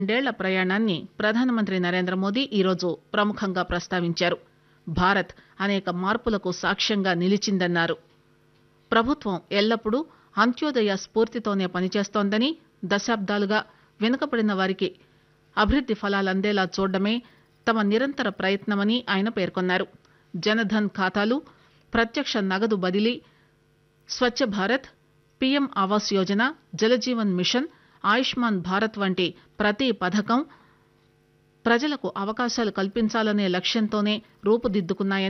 రెండేళ్ల ప్రయాణాన్ని ప్రధానమంత్రి నరేంద్ర మోదీ ఈరోజు ప్రముఖంగా ప్రస్తావించారు భారత్ అనేక మార్పులకు సాక్ష్యంగా నిలిచిందన్నారు ప్రభుత్వం ఎల్లప్పుడూ అంత్యోదయ స్ఫూర్తితోనే పనిచేస్తోందని దశాబ్దాలుగా వెనుకబడిన వారికి అభివృద్ది ఫలాలందేలా చూడడమే తమ నిరంతర ప్రయత్నమని ఆయన పేర్కొన్నారు జనధన్ ఖాతాలు ప్రత్యక్ష నగదు బదిలీ స్వచ్ఛ భారత్ పీఎం ఆవాస్ యోజన జలజీవన్ మిషన్ ఆయుష్మాన్ భారత్ వంటి ప్రతి పథకం ప్రజలకు అవకాశాలు కల్పించాలనే లక్ష్యంతోనే రూపుదిద్దుకున్నాయని